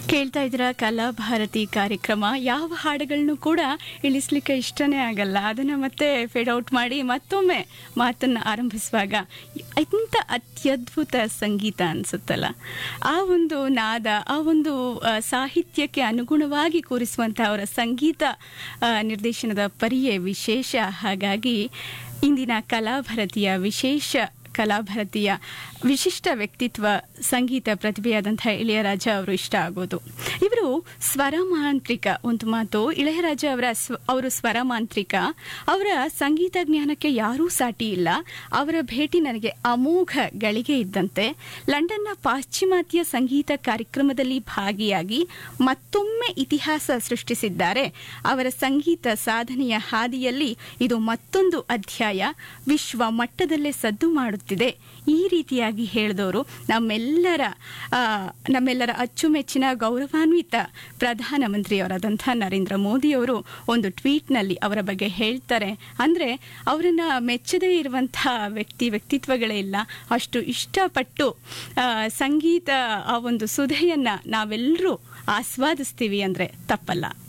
ಕೇಳ್ತಾ ಇದ್ರ ಕಲಾಭಾರತಿ ಕಾರ್ಯಕ್ರಮ ಯಾವ ಹಾಡುಗಳನ್ನು ಕೂಡ ಇಳಿಸ್ಲಿಕ್ಕೆ ಇಷ್ಟನೇ ಆಗಲ್ಲ ಅದನ್ನ ಮತ್ತೆ ಫೇಡ್ ಔಟ್ ಮಾಡಿ ಮತ್ತೊಮ್ಮೆ ಮಾತನ್ನ ಆರಂಭಿಸುವಾಗ ಇಂಥ ಅತ್ಯದ್ಭುತ ಸಂಗೀತ ಅನ್ಸುತ್ತಲ್ಲ ಆ ಒಂದು ನಾದ ಆ ಒಂದು ಆ, ಸಾಹಿತ್ಯಕ್ಕೆ ಅನುಗುಣವಾಗಿ ಕೂರಿಸುವಂಥ ಅವರ ಸಂಗೀತ ಆ, ನಿರ್ದೇಶನದ ಪರಿಯೇ ವಿಶೇಷ ಹಾಗಾಗಿ ಇಂದಿನ ಕಲಾಭಾರತಿಯ ವಿಶೇಷ ಕಲಾಭಾರತಿಯ ವಿಶಿಷ್ಟ ವ್ಯಕ್ತಿತ್ವ ಸಂಗೀತ ಪ್ರತಿಭೆಯಾದಂಥ ಇಳೆಯರಾಜ ಅವರು ಇಷ್ಟ ಆಗೋದು ಇವರು ಸ್ವರಮಾಂತ್ರಿಕ ಒಂದು ಮಾತು ಇಳೆಯರಾಜ ಅವರ ಸ್ವ ಅವರು ಸ್ವರಮಾಂತ್ರಿಕ ಅವರ ಸಂಗೀತ ಜ್ಞಾನಕ್ಕೆ ಯಾರೂ ಸಾಟಿ ಇಲ್ಲ ಅವರ ಭೇಟಿ ನನಗೆ ಅಮೋಘ ಗಳಿಗೆ ಇದ್ದಂತೆ ಲಂಡನ್ನ ಪಾಶ್ಚಿಮಾತ್ಯ ಸಂಗೀತ ಕಾರ್ಯಕ್ರಮದಲ್ಲಿ ಭಾಗಿಯಾಗಿ ಮತ್ತೊಮ್ಮೆ ಇತಿಹಾಸ ಸೃಷ್ಟಿಸಿದ್ದಾರೆ ಅವರ ಸಂಗೀತ ಸಾಧನೆಯ ಹಾದಿಯಲ್ಲಿ ಇದು ಮತ್ತೊಂದು ಅಧ್ಯಾಯ ವಿಶ್ವ ಮಟ್ಟದಲ್ಲೇ ಸದ್ದು ಮಾಡುತ್ತಿದೆ ಈ ರೀತಿಯಾಗಿ ಹೇಳಿದವರು ನಮ್ಮೆಲ್ಲರ ಆ, ನಮ್ಮೆಲ್ಲರ ಅಚ್ಚುಮೆಚ್ಚಿನ ಗೌರವಾನ್ವಿತ ಪ್ರಧಾನಮಂತ್ರಿಯವರಾದಂಥ ನರೇಂದ್ರ ಮೋದಿಯವರು ಒಂದು ಟ್ವೀಟ್ನಲ್ಲಿ ಅವರ ಬಗ್ಗೆ ಹೇಳ್ತಾರೆ ಅಂದರೆ ಅವರನ್ನ ಮೆಚ್ಚದೇ ಇರುವಂತಹ ವ್ಯಕ್ತಿ ವ್ಯಕ್ತಿತ್ವಗಳೇ ಇಲ್ಲ ಅಷ್ಟು ಇಷ್ಟಪಟ್ಟು ಆ, ಸಂಗೀತ ಆ ಒಂದು ಸುಧೆಯನ್ನ ನಾವೆಲ್ಲರೂ ಆಸ್ವಾದಿಸ್ತೀವಿ ಅಂದರೆ ತಪ್ಪಲ್ಲ